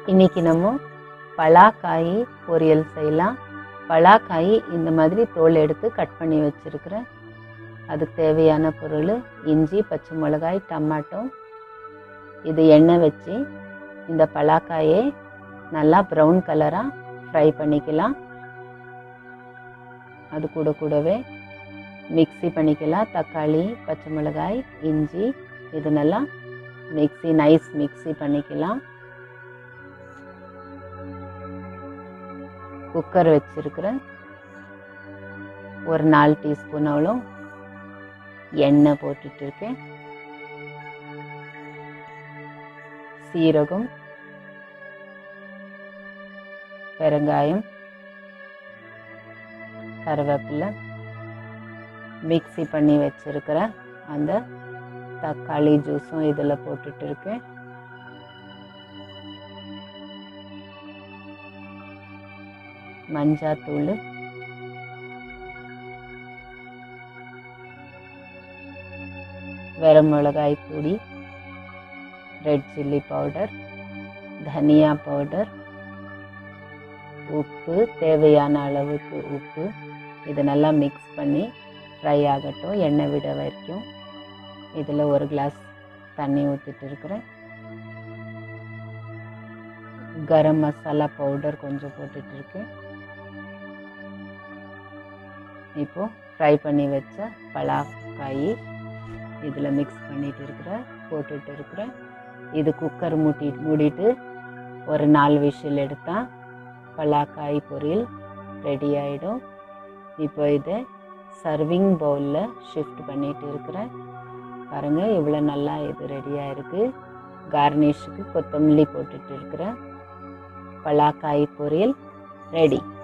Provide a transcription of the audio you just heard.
இன்னைக்கு நம்ம பலாக்காய் பொரியல் செய்யலாம் பலாக்காய் இந்த மாதிரி தோல் எடுத்து கட் பண்ணி வச்சுருக்கிறேன் அதுக்கு தேவையான பொருள் இஞ்சி பச்சை மிளகாய் டமாட்டோ இது எண்ணெய் வச்சு இந்த பலாக்காயை நல்லா ப்ரௌன் கலராக ஃப்ரை பண்ணிக்கலாம் அது கூட கூடவே மிக்ஸி பண்ணிக்கலாம் தக்காளி பச்சை மிளகாய் இஞ்சி இது நல்லா மிக்ஸி நைஸ் மிக்ஸி பண்ணிக்கலாம் குக்கர் வச்சுருக்கிறேன் ஒரு நாலு டீஸ்பூன் அவ்வளோ எண்ணெய் போட்டுட்டு இருக்கேன் சீரகம் பெருங்காயம் கருவேப்பிலை மிக்ஸி பண்ணி வச்சிருக்கிற அந்த தக்காளி ஜூஸும் இதில் போட்டுட்டு இருக்கேன் மஞ்சாத்தூள் மிளகாய் பொடி ரெட் சில்லி பவுடர் தனியா பவுடர் உப்பு தேவையான அளவுக்கு உப்பு இது நல்லா மிக்ஸ் பண்ணி ஃப்ரை ஆகட்டும் எண்ணெய் விட வரைக்கும் இதில் ஒரு கிளாஸ் தண்ணி ஊற்றிட்டு இருக்கிறேன் கரம் மசாலா பவுடர் கொஞ்சம் போட்டுட்டு இருக்கேன் இப்போ ஃப்ரை பண்ணி வச்ச பலாக்காய் இதில் மிக்ஸ் பண்ணிட்டு இருக்கிறேன் போட்டுட்டு இருக்கிறேன் இது குக்கர் மூட்டி மூடிட்டு ஒரு நாலு விஷில் எடுத்தால் பலாக்காய் பொரியல் ரெடி ஆகிடும் இப்போ இதை சர்விங் பவுலில் ஷிஃப்ட் பண்ணிட்டு இருக்கிறேன் பாருங்கள் இவ்வளோ நல்லா இது ரெடியாக இருக்குது கார்னிஷுக்கு கொத்தமல்லி போட்டுட்டு இருக்கிறேன் பலாக்காய் பொரியல் ரெடி